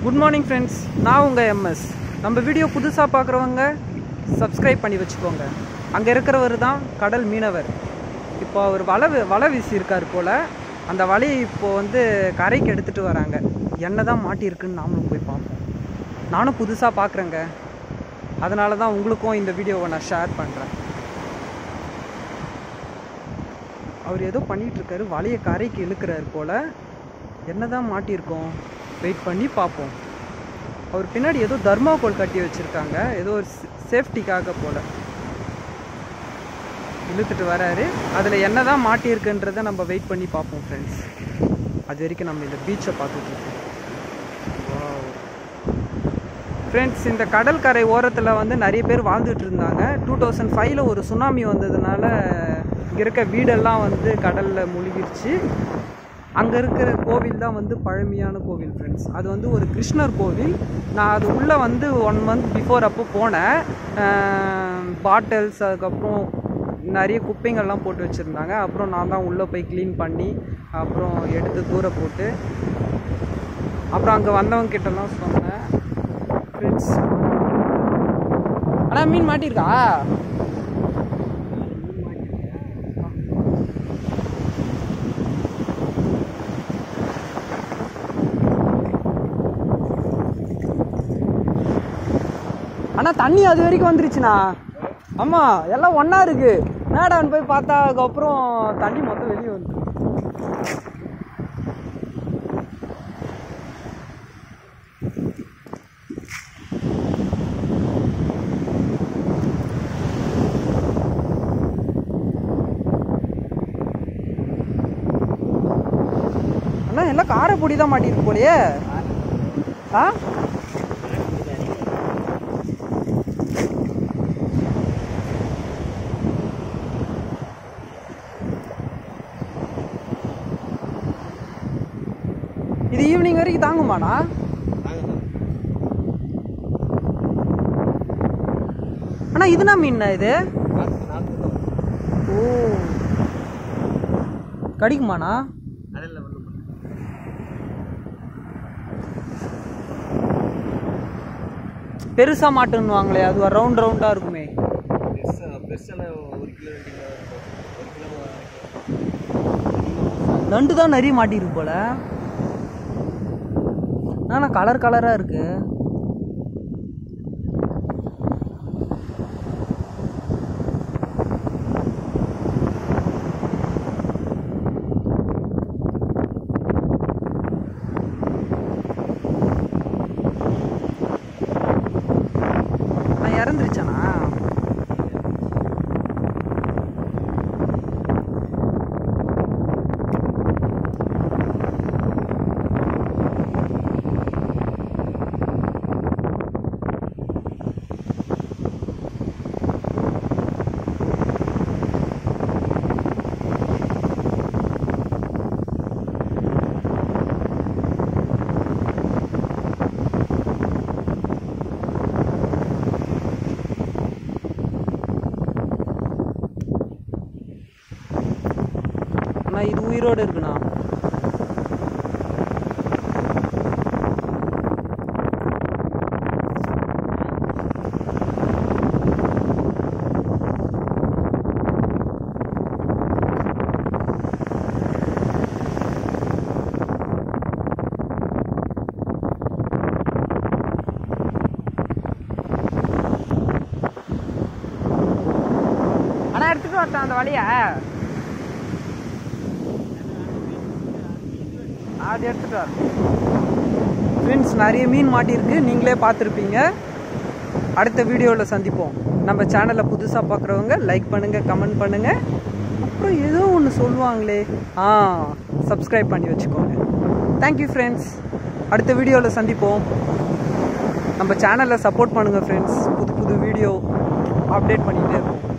good morning friends நான் உங்கள் MS நம்ம வீடியோ புதுசாக பார்க்குறவங்க சப்ஸ்கிரைப் பண்ணி வச்சுக்கோங்க அங்கே இருக்கிறவர் தான் கடல் மீனவர் இப்போ அவர் வலை வி- வலை வீசியிருக்கார் போல் அந்த வலையை இப்போது வந்து கரைக்கு எடுத்துகிட்டு வராங்க என்ன தான் மாட்டியிருக்குன்னு நாமளும் போய் பார்ப்போம் நானும் புதுசாக பார்க்குறேங்க அதனால தான் உங்களுக்கும் இந்த வீடியோவை நான் ஷேர் பண்ணுறேன் அவர் ஏதோ பண்ணிட்டு இருக்காரு வலையை கரைக்கு இழுக்கிறாரு போல் என்னதான் மாட்டியிருக்கோம் வெயிட் பண்ணி பார்ப்போம் அவர் பின்னாடி ஏதோ தர்மாகோல் கட்டி வச்சுருக்காங்க ஏதோ ஒரு சேஃப்டிக்காக போல இழுத்துட்டு வராரு அதில் என்னதான் மாட்டியிருக்குன்றதை நம்ம வெயிட் பண்ணி பார்ப்போம் ஃப்ரெண்ட்ஸ் அது வரைக்கும் நம்ம இந்த பீச்சை பார்த்துட்டு இருக்கோம் ஃப்ரெண்ட்ஸ் இந்த கடல் கரை ஓரத்தில் வந்து நிறைய பேர் வாழ்ந்துட்டு இருந்தாங்க டூ தௌசண்ட் ஃபைவ்ல ஒரு சுனாமி வந்ததுனால இங்கே இருக்க வீடெல்லாம் வந்து கடலில் மூழ்கிருச்சு அங்கே இருக்கிற கோவில் தான் வந்து பழமையான கோவில் ஃப்ரெண்ட்ஸ் அது வந்து ஒரு கிருஷ்ணர் கோவில் நான் அது உள்ளே வந்து ஒன் மந்த் பிஃபோர் அப்போ போனேன் பாட்டில்ஸ் அதுக்கப்புறம் நிறைய குப்பைங்கள்லாம் போட்டு வச்சுருந்தாங்க அப்புறம் நான் தான் உள்ளே போய் க்ளீன் பண்ணி அப்புறம் எடுத்து தூர போட்டு அப்புறம் அங்கே வந்தவங்க கிட்டலாம் சொன்னேன் ஃப்ரெண்ட்ஸ் அண்ணா மீன் மாட்டியிருக்கா அண்ணா தண்ணி அது வரைக்கும் வந்துருச்சுண்ணா ஆமா எல்லாம் ஒண்ணா இருக்கு மேடான்னு போய் பார்த்தா அதுக்கப்புறம் தண்ணி மொத்தம் வெளியே வந்து அண்ணா எல்லாம் காரைப்பொடி தான் மாட்டிருக்கு போலயே ஆ இது ஈவினிங் வரைக்கும் தாங்குமாண்ணா அண்ணா இதுனா மீன் இது ஓ கடிக்குமாண்ணா பெருசா மாட்டுன்னுவாங்களே அது ஒரு ரவுண்ட் ரவுண்டா இருக்குமே நண்டு தான் நிறைய மாட்டிருக்கு போல ஆனா கலர் கலரா இருக்கு நான் இறந்துருச்சானா அண்ணா இது உயிரோடு இருக்குண்ணா அண்ணா எடுத்துட்டு வரட்டேன் அந்த வழியை அது எடுத்துட்டு வர ஃப்ரெண்ட்ஸ் நிறைய மீன் மாட்டியிருக்கு நீங்களே பார்த்துருப்பீங்க அடுத்த வீடியோவில் சந்திப்போம் நம்ம சேனலை புதுசாக பார்க்குறவங்க லைக் பண்ணுங்கள் கமெண்ட் பண்ணுங்கள் அப்புறம் ஏதோ ஒன்று சொல்லுவாங்களே ஆ சப்ஸ்கிரைப் பண்ணி வச்சுக்கோங்க தேங்க்யூ ஃப்ரெண்ட்ஸ் அடுத்த வீடியோவில் சந்திப்போம் நம்ம சேனலை சப்போர்ட் பண்ணுங்கள் ஃப்ரெண்ட்ஸ் புது புது வீடியோ அப்டேட் பண்ணிகிட்டே இருப்போம்